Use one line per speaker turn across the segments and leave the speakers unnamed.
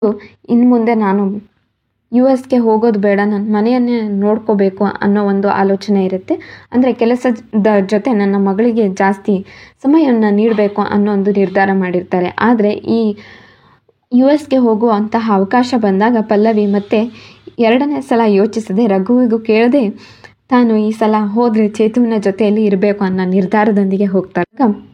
ಇನ್ನು ಮುಂದೆ ನಾನು ಯು ಎಸ್ಗೆ ಹೋಗೋದು ಬೇಡ ನನ್ನ ಮನೆಯನ್ನೇ ನೋಡ್ಕೋಬೇಕು ಅನ್ನೋ ಒಂದು ಆಲೋಚನೆ ಇರುತ್ತೆ ಅಂದರೆ ಕೆಲಸದ ಜೊತೆ ನನ್ನ ಮಗಳಿಗೆ ಜಾಸ್ತಿ ಸಮಯವನ್ನು ನೀಡಬೇಕು ಅನ್ನೋ ಒಂದು ನಿರ್ಧಾರ ಮಾಡಿರ್ತಾರೆ ಆದರೆ ಈ ಯು ಎಸ್ಗೆ ಹೋಗುವಂತಹ ಅವಕಾಶ ಬಂದಾಗ ಪಲ್ಲವಿ ಮತ್ತೆ ಎರಡನೇ ಸಲ ಯೋಚಿಸದೆ ರಘುವಿಗೂ ಕೇಳದೆ ತಾನು ಈ ಸಲ ಹೋದರೆ ಚೇತುವಿನ ಜೊತೆಯಲ್ಲಿ ಇರಬೇಕು ಅನ್ನೋ ನಿರ್ಧಾರದೊಂದಿಗೆ ಹೋಗ್ತಾಳೆ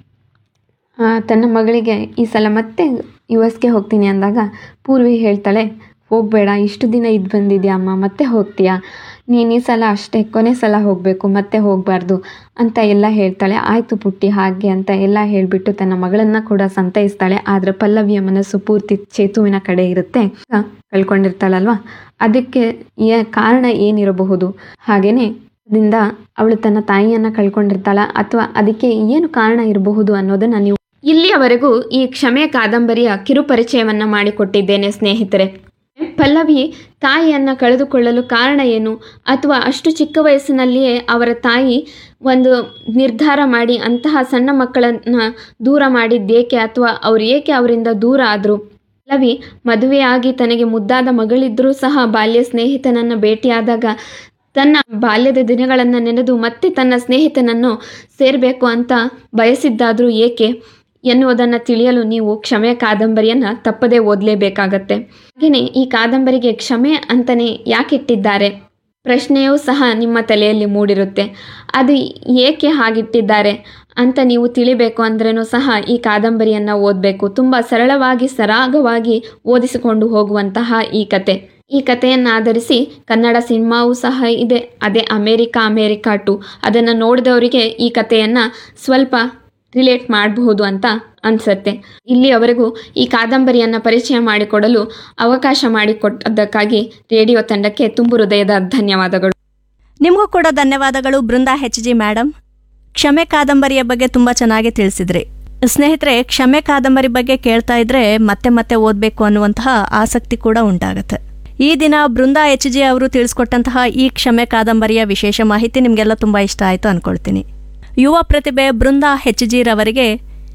ಆ, ತನ್ನ ಮಗಳಿಗೆ ಈ ಸಲ ಮತ್ತೆ ಯು ಎಸ್ಗೆ ಹೋಗ್ತೀನಿ ಅಂದಾಗ ಪೂರ್ವಿ ಹೇಳ್ತಾಳೆ ಹೋಗಬೇಡ ಇಷ್ಟು ದಿನ ಇದ್ದು ಬಂದಿದ್ಯಾ ಅಮ್ಮ ಮತ್ತೆ ಹೋಗ್ತೀಯಾ ನೀನು ಈ ಸಲ ಅಷ್ಟೇ ಕೊನೆ ಸಲ ಹೋಗಬೇಕು ಮತ್ತೆ ಹೋಗಬಾರ್ದು ಅಂತ ಎಲ್ಲ ಹೇಳ್ತಾಳೆ ಆಯಿತು ಪುಟ್ಟಿ ಹಾಗೆ ಅಂತ ಎಲ್ಲ ಹೇಳಿಬಿಟ್ಟು ತನ್ನ ಮಗಳನ್ನು ಕೂಡ ಸಂತೈಸ್ತಾಳೆ ಆದರೆ ಪಲ್ಲವಿಯ ಮನಸ್ಸು ಪೂರ್ತಿ ಚೇತುವಿನ ಕಡೆ ಇರುತ್ತೆ ಆಗ ಕಳ್ಕೊಂಡಿರ್ತಾಳಲ್ವಾ ಅದಕ್ಕೆ ಏ ಕಾರಣ ಏನಿರಬಹುದು ಹಾಗೆಯೇ ದಿಂದ ಅವಳು ತನ್ನ ತಾಯಿಯನ್ನು ಕಳ್ಕೊಂಡಿರ್ತಾಳ ಅಥವಾ ಅದಕ್ಕೆ ಏನು ಕಾರಣ ಇರಬಹುದು ಅನ್ನೋದನ್ನು ನೀವು ಇಲ್ಲಿಯವರೆಗೂ ಈ ಕ್ಷಮೆ ಕಾದಂಬರಿಯ ಕಿರುಪರಿಚಯವನ್ನು ಮಾಡಿಕೊಟ್ಟಿದ್ದೇನೆ ಸ್ನೇಹಿತರೆ ಪಲ್ಲವಿ ತಾಯಿಯನ್ನು ಕಳೆದುಕೊಳ್ಳಲು ಕಾರಣ ಏನು ಅಥವಾ ಅಷ್ಟು ಚಿಕ್ಕ ವಯಸ್ಸಿನಲ್ಲಿಯೇ ಅವರ ತಾಯಿ ಒಂದು ನಿರ್ಧಾರ ಮಾಡಿ ಅಂತಹ ಸಣ್ಣ ಮಕ್ಕಳನ್ನು ದೂರ ಮಾಡಿದ್ದೇಕೆ ಅಥವಾ ಅವ್ರು ಏಕೆ ಅವರಿಂದ ದೂರ ಆದರು ಪಲ್ಲವಿ ಮದುವೆಯಾಗಿ ತನಗೆ ಮುದ್ದಾದ ಮಗಳಿದ್ದರೂ ಸಹ ಬಾಲ್ಯ ಸ್ನೇಹಿತನನ್ನು ಭೇಟಿಯಾದಾಗ ತನ್ನ ಬಾಲ್ಯದ ದಿನಗಳನ್ನು ನೆನೆದು ಮತ್ತೆ ತನ್ನ ಸ್ನೇಹಿತನನ್ನು ಸೇರಬೇಕು ಅಂತ ಬಯಸಿದ್ದಾದರೂ ಏಕೆ ಎನ್ನುವುದನ್ನು ತಿಳಿಯಲು ನೀವು ಕ್ಷಮೆ ಕಾದಂಬರಿಯನ್ನು ತಪ್ಪದೇ ಓದಲೇಬೇಕಾಗತ್ತೆ ಹಾಗೆಯೇ ಈ ಕಾದಂಬರಿಗೆ ಕ್ಷಮೆ ಅಂತಲೇ ಯಾಕಿಟ್ಟಿದ್ದಾರೆ ಪ್ರಶ್ನೆಯೂ ಸಹ ನಿಮ್ಮ ತಲೆಯಲ್ಲಿ ಮೂಡಿರುತ್ತೆ ಅದು ಏಕೆ ಹಾಗಿಟ್ಟಿದ್ದಾರೆ ಅಂತ ನೀವು ತಿಳಿಬೇಕು ಅಂದ್ರೂ ಸಹ ಈ ಕಾದಂಬರಿಯನ್ನು ಓದಬೇಕು ತುಂಬ ಸರಳವಾಗಿ ಸರಾಗವಾಗಿ ಓದಿಸಿಕೊಂಡು ಹೋಗುವಂತಹ ಈ ಕತೆ ಈ ಕಥೆಯನ್ನು ಆಧರಿಸಿ ಕನ್ನಡ ಸಿನಿಮಾವೂ ಸಹ ಇದೆ ಅದೇ ಅಮೇರಿಕಾ ಅಮೇರಿಕಾ ಟು ಅದನ್ನು ನೋಡಿದವರಿಗೆ ಈ ಕಥೆಯನ್ನು ಸ್ವಲ್ಪ ರಿಲೇಟ್ ಮಾಡಬಹುದು ಅಂತ ಅನಿಸುತ್ತೆ ಇಲ್ಲಿಯವರೆಗೂ ಈ ಕಾದಂಬರಿಯನ್ನು ಪರಿಚಯ ಮಾಡಿಕೊಡಲು ಅವಕಾಶ ಮಾಡಿಕೊಟ್ಟದ್ದಕ್ಕಾಗಿ ರೇಡಿಯೋ ತಂಡಕ್ಕೆ ತುಂಬು ಹೃದಯದ ಧನ್ಯವಾದಗಳು
ನಿಮಗೂ ಕೂಡ ಧನ್ಯವಾದಗಳು ಬೃಂದಾ ಹೆಚ್ ಜಿ ಮೇಡಮ್ ಕ್ಷಮೆ ಕಾದಂಬರಿಯ ಬಗ್ಗೆ ತುಂಬ ಚೆನ್ನಾಗಿ ತಿಳಿಸಿದ್ರಿ ಸ್ನೇಹಿತರೆ ಕ್ಷಮೆ ಕಾದಂಬರಿ ಬಗ್ಗೆ ಕೇಳ್ತಾ ಇದ್ರೆ ಮತ್ತೆ ಮತ್ತೆ ಓದಬೇಕು ಅನ್ನುವಂತಹ ಆಸಕ್ತಿ ಕೂಡ ಉಂಟಾಗುತ್ತೆ ಈ ದಿನ ಬೃಂದಾ ಎಚ್ ಜಿ ಅವರು ತಿಳಿಸ್ಕೊಟ್ಟಂತಹ ಈ ಕ್ಷಮೆ ಕಾದಂಬರಿಯ ವಿಶೇಷ ಮಾಹಿತಿ ನಿಮಗೆಲ್ಲ ತುಂಬ ಇಷ್ಟ ಆಯಿತು ಅಂದ್ಕೊಳ್ತೀನಿ ಯುವ ಪ್ರತಿಭೆ ಬೃಂದಾ ಹೆಚ್ ಜಿ ರವರಿಗೆ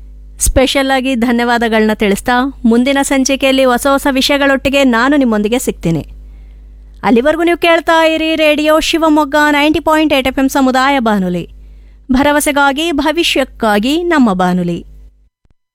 ಸ್ಪೆಷಲ್ ಆಗಿ ಧನ್ಯವಾದಗಳನ್ನ ತಿಳಿಸ್ತಾ ಮುಂದಿನ ಸಂಚಿಕೆಯಲ್ಲಿ ಹೊಸ ಹೊಸ ವಿಷಯಗಳೊಟ್ಟಿಗೆ ನಾನು ನಿಮ್ಮೊಂದಿಗೆ ಸಿಗ್ತೀನಿ ಅಲ್ಲಿವರೆಗೂ ನೀವು ಕೇಳ್ತಾ ಇರಿ radio Shivamogga ninety point eight F M ಸಮುದಾಯ ಬಾನುಲಿ ಭರವಸೆಗಾಗಿ ಭವಿಷ್ಯಕ್ಕಾಗಿ ನಮ್ಮ ಬಾನುಲಿ